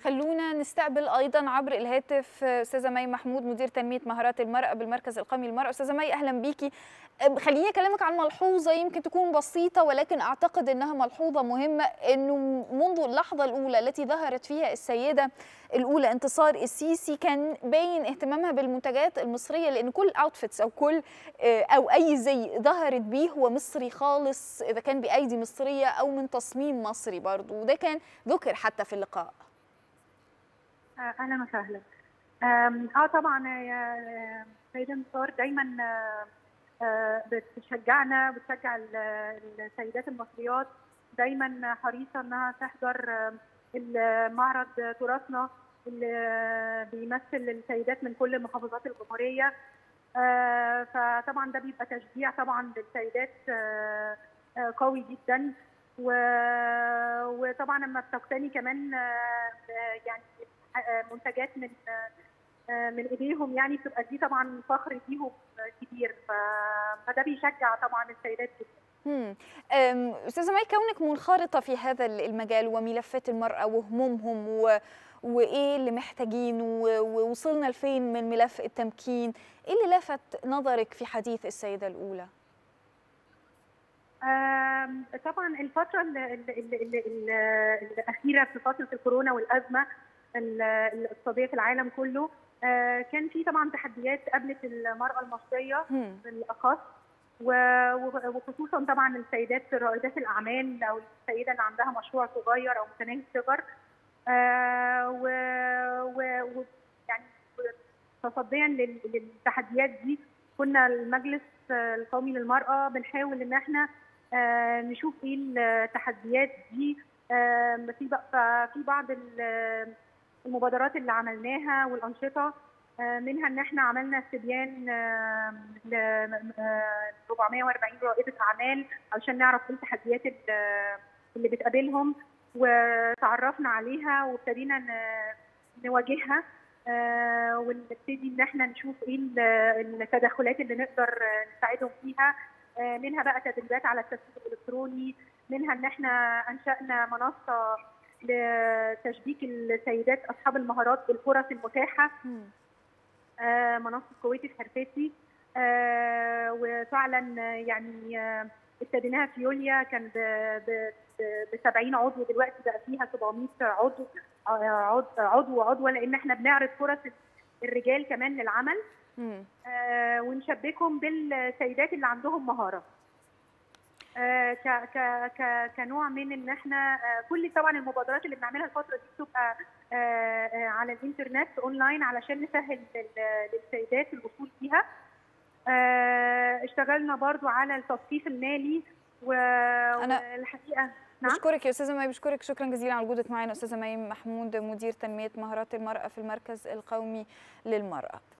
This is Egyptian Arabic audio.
خلونا نستقبل ايضا عبر الهاتف استاذه مي محمود مدير تنميه مهارات المراه بالمركز القومي للمراه استاذه مي اهلا بيكي خليني اكلمك عن ملحوظه يمكن تكون بسيطه ولكن اعتقد انها ملحوظه مهمه انه منذ اللحظه الاولى التي ظهرت فيها السيده الاولى انتصار السيسي كان باين اهتمامها بالمنتجات المصريه لان كل اوتفيتس او كل او اي زي ظهرت بيه هو مصري خالص اذا كان بايدي مصريه او من تصميم مصري برضه وده كان ذكر حتى في اللقاء اهلا وسهلا اه طبعا يا سيده انتصار دايما بتشجعنا بتشجع السيدات المصريات دايما حريصه انها تحضر المعرض تراثنا اللي بيمثل السيدات من كل محافظات الجمهوريه فطبعا ده بيبقى تشجيع طبعا للسيدات قوي جدا وطبعا لما بتقتني كمان يعني منتجات من من ايديهم يعني بتبقى دي طبعا فخر ليهم كبير فده بيشجع طبعا السيدات جدا. استاذه مي كونك منخرطه في هذا المجال وملفات المراه وهمومهم و... وايه اللي محتاجينه ووصلنا لفين من ملف التمكين ايه اللي لفت نظرك في حديث السيده الاولى طبعا الفتره الاخيره في فتره الكورونا والازمه الاقتصاديه في العالم كله كان في طبعا تحديات قابلت المراه المصريه بالاخص وخصوصا طبعا السيدات رائدات الاعمال او السيده اللي عندها مشروع صغير او متناهي الصغر و يعني تصديا للتحديات دي كنا المجلس القومي للمراه بنحاول ان احنا نشوف ايه التحديات دي في في بعض المبادرات اللي عملناها والانشطه منها ان احنا عملنا استبيان ل 440 رائده اعمال علشان نعرف ايه التحديات اللي بتقابلهم وتعرفنا عليها وابتدينا نواجهها ونبتدي ان احنا نشوف ايه التدخلات اللي نقدر نساعدهم فيها منها بقى تدريبات على التسويق الالكتروني منها ان احنا انشانا منصه لتشبيك السيدات اصحاب المهارات بالفرص المتاحه آه منصه كويتي الحرفاتي آه وفعلا يعني آه ابتديناها في يوليا كان ب 70 عضو دلوقتي بقى فيها 700 عضو عضو عضو وعضوه لان احنا بنعرض فرص الرجال كمان للعمل آه ونشبكهم بالسيدات اللي عندهم مهاره آه ك ك ك كنوع من ان احنا آه كل طبعا المبادرات اللي بنعملها الفتره دي بتبقى آه على الانترنت اونلاين علشان نسهل للسيدات الوصول فيها اشتغلنا برضو على التصفيف المالي والحقيقه نعم؟ بشكرك يا استاذه مي بشكرك شكرا جزيلا على وجودك معنا استاذه مي محمود مدير تنميه مهارات المراه في المركز القومي للمراه